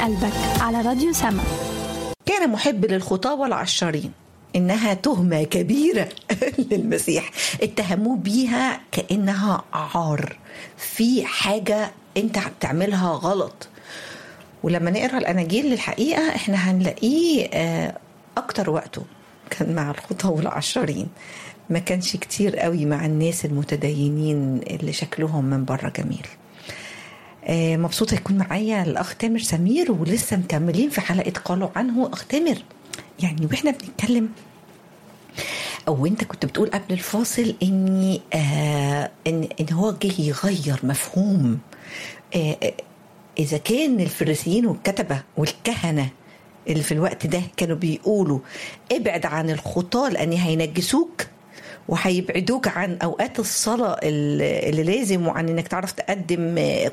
قلبك على راديو سما كان محب للخطاة والعشارين إنها تهمة كبيرة للمسيح اتهموه بيها كأنها عار في حاجة أنت بتعملها غلط ولما نقرا الأناجيل للحقيقة إحنا هنلاقيه آه، أكتر وقته كان مع الخطاة والعشارين ما كانش كتير قوي مع الناس المتدينين اللي شكلهم من بره جميل آه، مبسوطة يكون معايا الأخ تامر سمير ولسه مكملين في حلقة قالوا عنه أخ تامر يعني وإحنا بنتكلم أو أنت كنت بتقول قبل الفاصل إني آه إن إن هو جه يغير مفهوم آه آه، إذا كان الفريسيين والكتبة والكهنة اللي في الوقت ده كانوا بيقولوا ابعد عن الخطاة لأن هينجسوك وهيبعدوك عن اوقات الصلاه اللي اللي لازم وعن انك تعرف تقدم